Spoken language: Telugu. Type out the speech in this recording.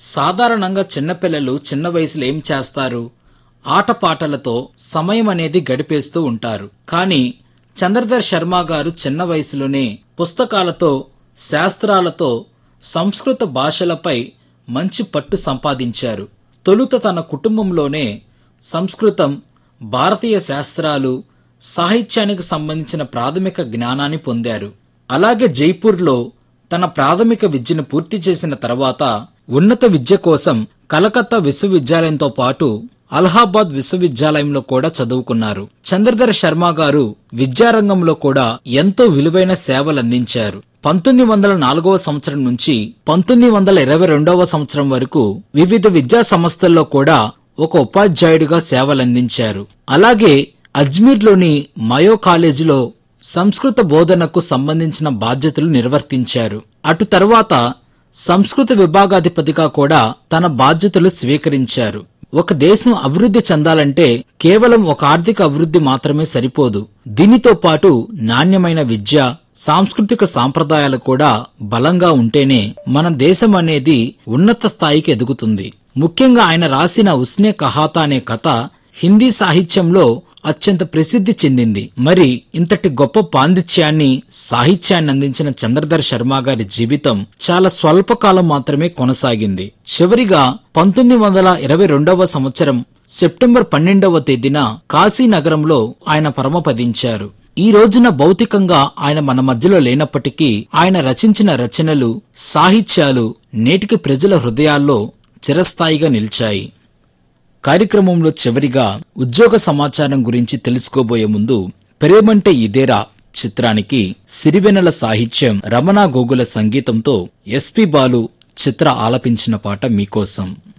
సాధారణంగా చిన్నపిల్లలు చిన్న వయసులో ఏం చేస్తారు ఆటపాటలతో సమయం అనేది గడిపేస్తూ ఉంటారు కానీ చంద్రధర్ శర్మ గారు చిన్న వయసులోనే పుస్తకాలతో శాస్త్రాలతో సంస్కృత భాషలపై మంచి పట్టు సంపాదించారు తొలుత తన కుటుంబంలోనే సంస్కృతం భారతీయ శాస్త్రాలు సాహిత్యానికి సంబంధించిన ప్రాథమిక జ్ఞానాన్ని పొందారు అలాగే జైపూర్లో తన ప్రాథమిక విద్యను పూర్తి చేసిన తర్వాత ఉన్నత విద్య కోసం కలకత్తా విశ్వవిద్యాలయంతో పాటు అలహాబాద్ విశ్వవిద్యాలయంలో కూడా చదువుకున్నారు చంద్రధర్ శర్మ గారు విద్యారంగంలో కూడా ఎంతో విలువైన సేవలందించారు పంతొమ్మిది వందల నాలుగవ సంవత్సరం నుంచి పంతొమ్మిది వందల ఇరవై రెండవ సంవత్సరం వరకు వివిధ విద్యా సంస్థల్లో కూడా ఒక ఉపాధ్యాయుడిగా సేవలందించారు అలాగే అజ్మీర్లోని మయో కాలేజీలో సంస్కృత బోధనకు సంబంధించిన బాధ్యతలు నిర్వర్తించారు అటు తర్వాత సంస్కృత విభాగాధిపతిగా కూడా తన బాధ్యతలు స్వీకరించారు ఒక దేశం అభివృద్ధి చెందాలంటే కేవలం ఒక ఆర్థిక అభివృద్ధి మాత్రమే సరిపోదు దీనితో పాటు నాణ్యమైన విద్య సాంస్కృతిక సాంప్రదాయాలు కూడా బలంగా ఉంటేనే మన దేశం అనేది ఉన్నత స్థాయికి ఎదుగుతుంది ముఖ్యంగా ఆయన రాసిన ఉస్నే కహాతా అనే కథ హిందీ సాహిత్యంలో అత్యంత ప్రసిద్ధి చెందింది మరి ఇంతటి గొప్ప పాండిత్యాన్ని సాహిత్యాన్ని అందించిన చంద్రధర్ శర్మ గారి జీవితం చాలా స్వల్పకాలం మాత్రమే కొనసాగింది చివరిగా పంతొమ్మిది వందల ఇరవై రెండవ సంవత్సరం సెప్టెంబర్ పన్నెండవ తేదీన కాశీ నగరంలో ఆయన పరమపదించారు ఈ రోజున భౌతికంగా ఆయన మన మధ్యలో లేనప్పటికీ ఆయన రచించిన రచనలు సాహిత్యాలు నేటికి ప్రజల హృదయాల్లో చిరస్థాయిగా నిలిచాయి కార్యక్రమంలో చివరిగా ఉద్యోగ సమాచారం గురించి తెలుసుకోబోయే ముందు ప్రేమంటే ఇదేరా చిత్రానికి సిరివెనెల సాహిత్యం రమణ గోగుల సంగీతంతో ఎస్పి బాలు చిత్ర ఆలపించిన పాట మీకోసం